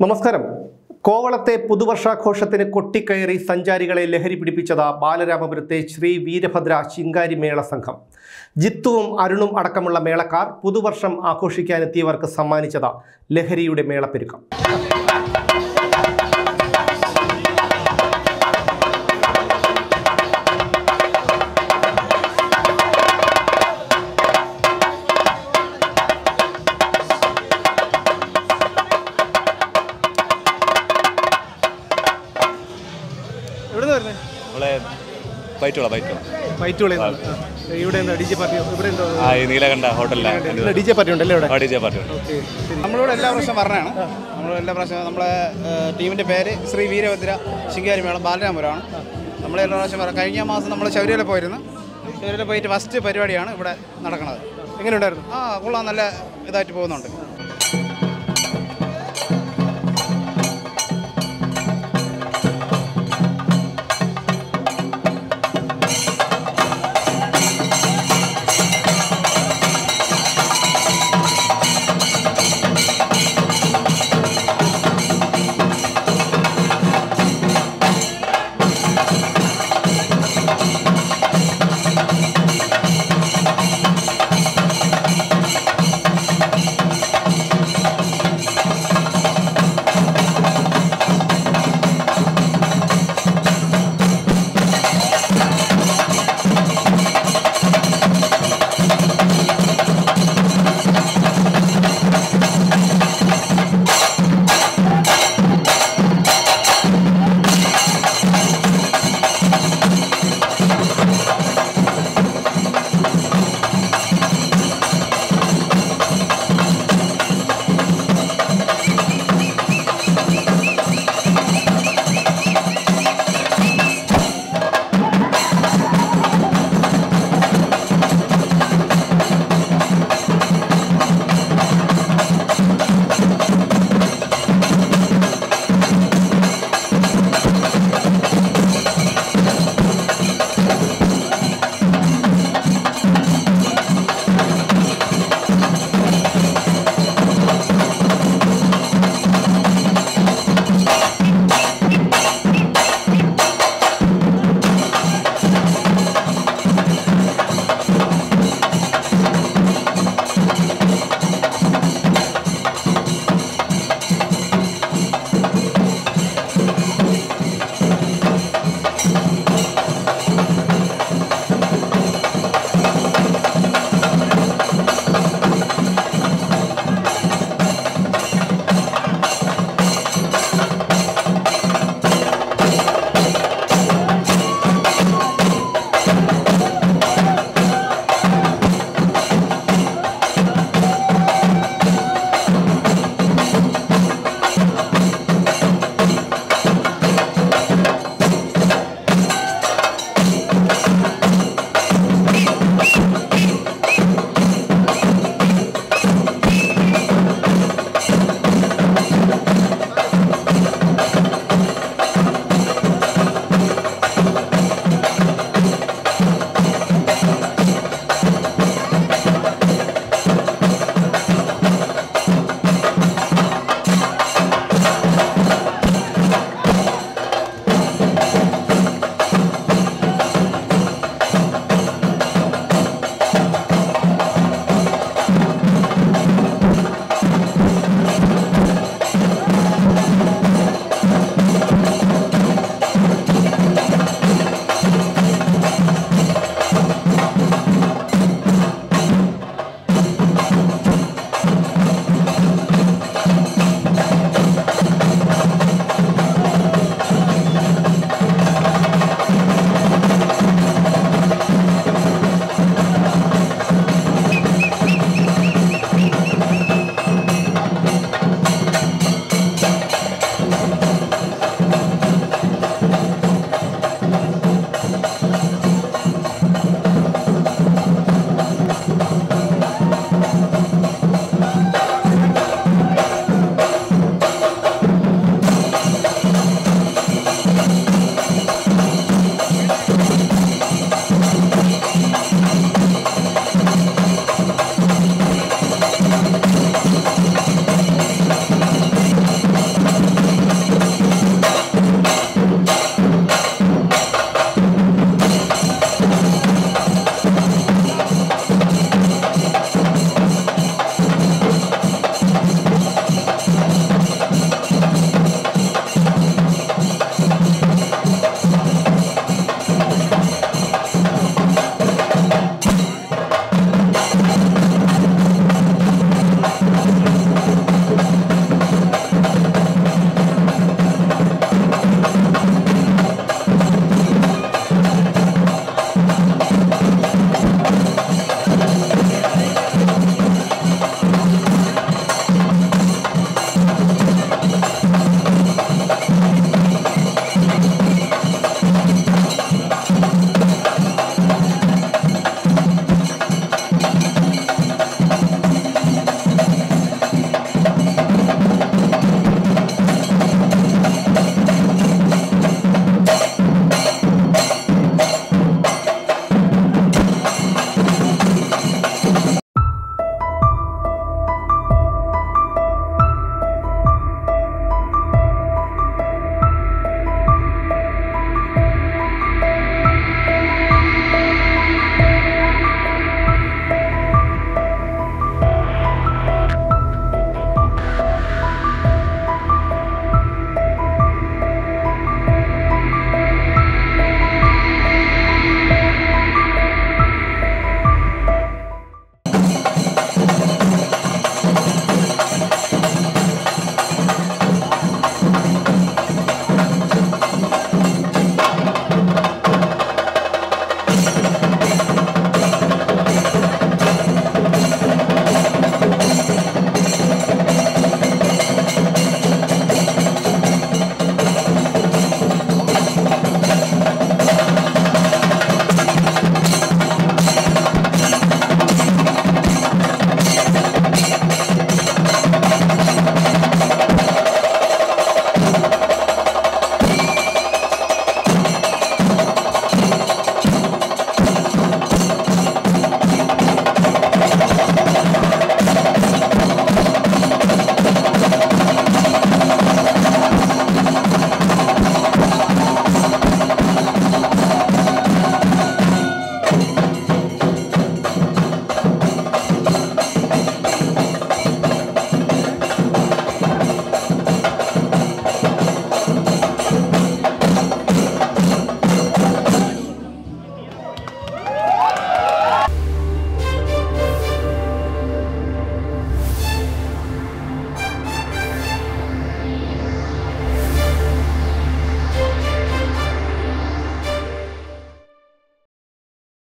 നമസ്കാരം കോവളത്തെ പുതുവർഷാഘോഷത്തിന് കൊട്ടിക്കയറി സഞ്ചാരികളെ ലഹരി പിടിപ്പിച്ചത് ബാലരാമപുരത്തെ ശ്രീ വീരഭദ്ര ശിങ്കാരി മേള സംഘം ജിത്തുവും അരുണും അടക്കമുള്ള മേളക്കാർ പുതുവർഷം ആഘോഷിക്കാനെത്തിയവർക്ക് സമ്മാനിച്ചത് ലഹരിയുടെ മേളപ്പെരുക്കം എവിടെ നിന്ന് വരുന്നത് നമ്മളെ ബൈറ്റുള്ള ബൈറ്റുള്ള വൈറ്റുള്ള ഇവിടെ എന്താ ഡി ജെ പാർട്ടി ഇവിടെ എന്താ ആ ഈ നീലകണ്ഠ ഹോട്ടലിലാണ് ഡി ജെ പാർട്ടി ഉണ്ടല്ലേ ഇവിടെ ആ ഡി ജെ പാർട്ടി ഉണ്ട് ഓക്കെ ശരി നമ്മളിവിടെ എല്ലാ പ്രാവശ്യം പറഞ്ഞതാണ് നമ്മൾ എല്ലാ പ്രാവശ്യം നമ്മളെ ഏഹ്, ടീമിൻ്റെ പേര് ശ്രീ വീരഭദ്ര ശിങ്കാരി മേളം ബാലരാമപുരമാണ് നമ്മൾ എല്ലാ പ്രാവശ്യം പറയാം കഴിഞ്ഞ മാസം നമ്മൾ ശബരിമല പോയിരുന്നു ശബരിമല പോയിട്ട് ഫസ്റ്റ് പരിപാടിയാണ് ഇവിടെ നടക്കുന്നത് എങ്ങനെ ഉണ്ടായിരുന്നു ആ കൊള്ളാം നല്ല ഇതായിട്ട് പോകുന്നുണ്ട്